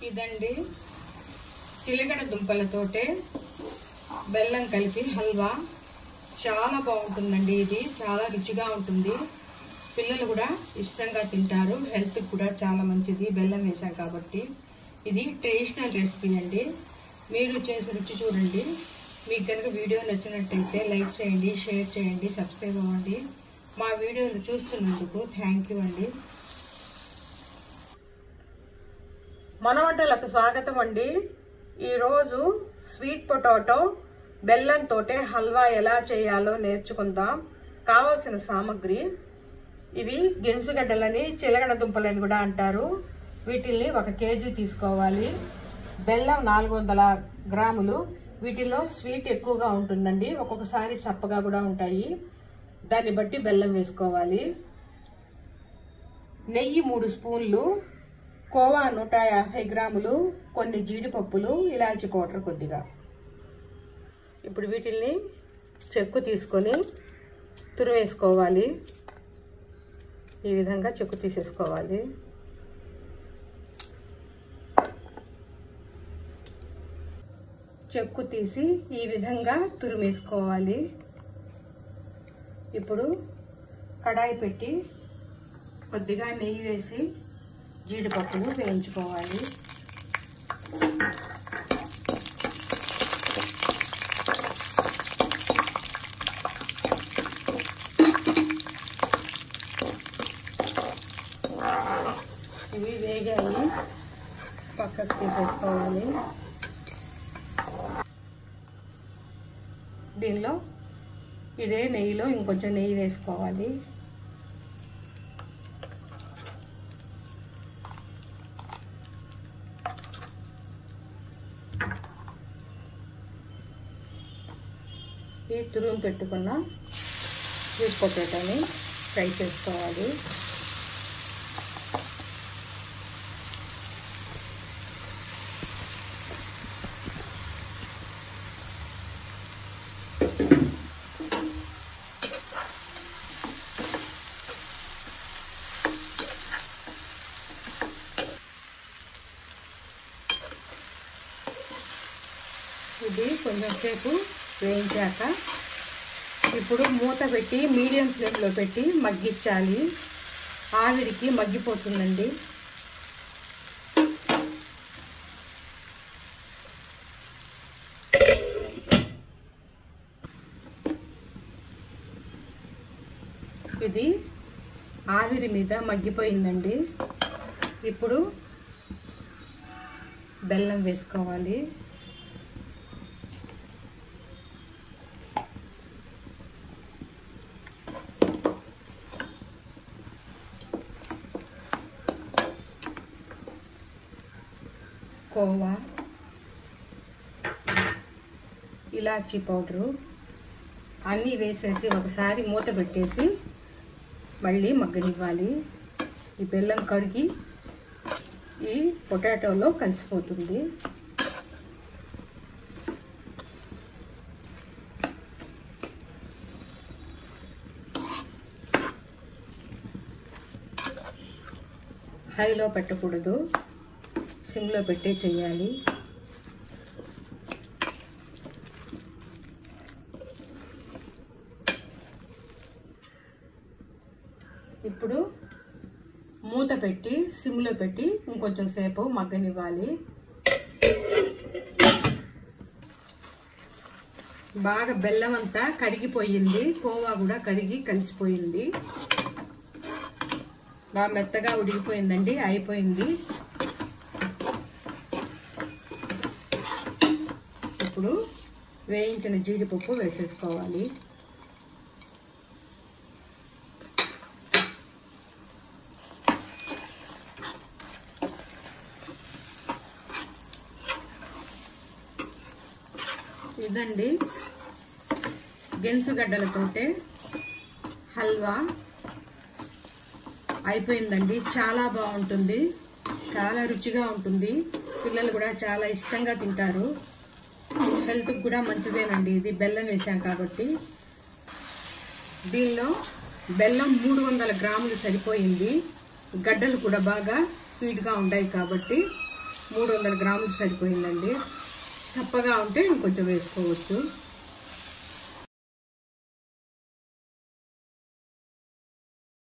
ఇదండి చిలకడ దుంపలతోటే బెల్లం కలిపి హల్వా చాలా బాగుంటుందండి ఇది చాలా రుచిగా ఉంటుంది పిల్లలు కూడా ఇష్టంగా తింటారు హెల్త్ కూడా చాలా మంచిది బెల్లం వేసాం కాబట్టి ఇది ట్రెడిషనల్ రెసిపీ అండి మీరు చేసి రుచి చూడండి మీకు కనుక వీడియో నచ్చినట్టయితే లైక్ చేయండి షేర్ చేయండి సబ్స్క్రైబ్ అవ్వండి మా వీడియోలు చూస్తున్నందుకు థ్యాంక్ యూ అండి మన వంటలకు స్వాగతం అండి ఈరోజు స్వీట్ పొటాటో బెల్లంతో హల్వా ఎలా చేయాలో నేర్చుకుందాం కావాల్సిన సామాగ్రి ఇవి గెంసుగడ్డలని చిలగడ దుంపలని కూడా అంటారు వీటిల్ని ఒక కేజీ తీసుకోవాలి బెల్లం నాలుగు వందల గ్రాములు వీటిలో స్వీట్ ఎక్కువగా ఉంటుందండి ఒక్కొక్కసారి చప్పగా కూడా ఉంటాయి దాన్ని బట్టి బెల్లం వేసుకోవాలి నెయ్యి మూడు స్పూన్లు కోవా నూట యాభై గ్రాములు కొన్ని జీడిపప్పులు ఇలాచి పౌడర్ కొద్దిగా ఇప్పుడు వీటిల్ని చెక్కు తీసుకొని తురివేసుకోవాలి ఈ విధంగా చెక్కు తీసేసుకోవాలి చెక్కు తీసి ఈ విధంగా తురిమేసుకోవాలి ఇప్పుడు కడాయి పెట్టి కొద్దిగా నెయ్యి వేసి జీడిపప్పులు వేయించుకోవాలి ఇవి వేగాయి పక్కకు తీసేసుకోవాలి దీనిలో ఇదే నెయ్యిలో ఇంకొంచెం నెయ్యి వేసుకోవాలి ఈ తురుము పెట్టుకున్న స్వీట్ పొటాటోని ఫ్రై చేసుకోవాలి ఇది కొంచెం సేపు వేయించాక ఇప్పుడు మూత పెట్టి మీడియం ఫ్లేమ్లో పెట్టి మగ్గించాలి ఆవిరికి మగ్గిపోతుందండి ఇది ఆవిరి మీద మగ్గిపోయిందండి ఇప్పుడు బెల్లం వేసుకోవాలి కోవా ఇలాచీ పౌడరు అన్నీ వేసేసి ఒకసారి మూత పెట్టేసి మళ్ళీ మగ్గనివ్వాలి ఈ బెల్లం కడిగి ఈ పొటాటోలో కలిసిపోతుంది హైలో పెట్టకూడదు సిమ్లో పెట్టే చేయాలి ఇప్పుడు మూత పెట్టి సిమ్లో పెట్టి ఇంకొంచెం సేపు మగ్గనివ్వాలి బాగా బెల్లం అంతా కరిగిపోయింది కోవా కూడా కరిగి కలిసిపోయింది బాగా మెత్తగా ఉడికిపోయిందండి అయిపోయింది ఇప్పుడు వేయించిన జీడిపప్పు వేసేసుకోవాలి ఇదండి గెంసుగడ్డలతోటే హల్వా అయిపోయిందండి చాలా బాగుంటుంది చాలా రుచిగా ఉంటుంది పిల్లలు కూడా చాలా ఇష్టంగా తింటారు హెల్త్కి కూడా మంచిదేనండి ఇది బెల్లం వేసాం కాబట్టి దీనిలో బెల్లం మూడు వందల గ్రాములు సరిపోయింది గడ్డలు కూడా బాగా స్వీట్గా ఉన్నాయి కాబట్టి మూడు వందల గ్రాములు సరిపోయిందండి చప్పగా ఉంటే ఇంకొంచెం వేసుకోవచ్చు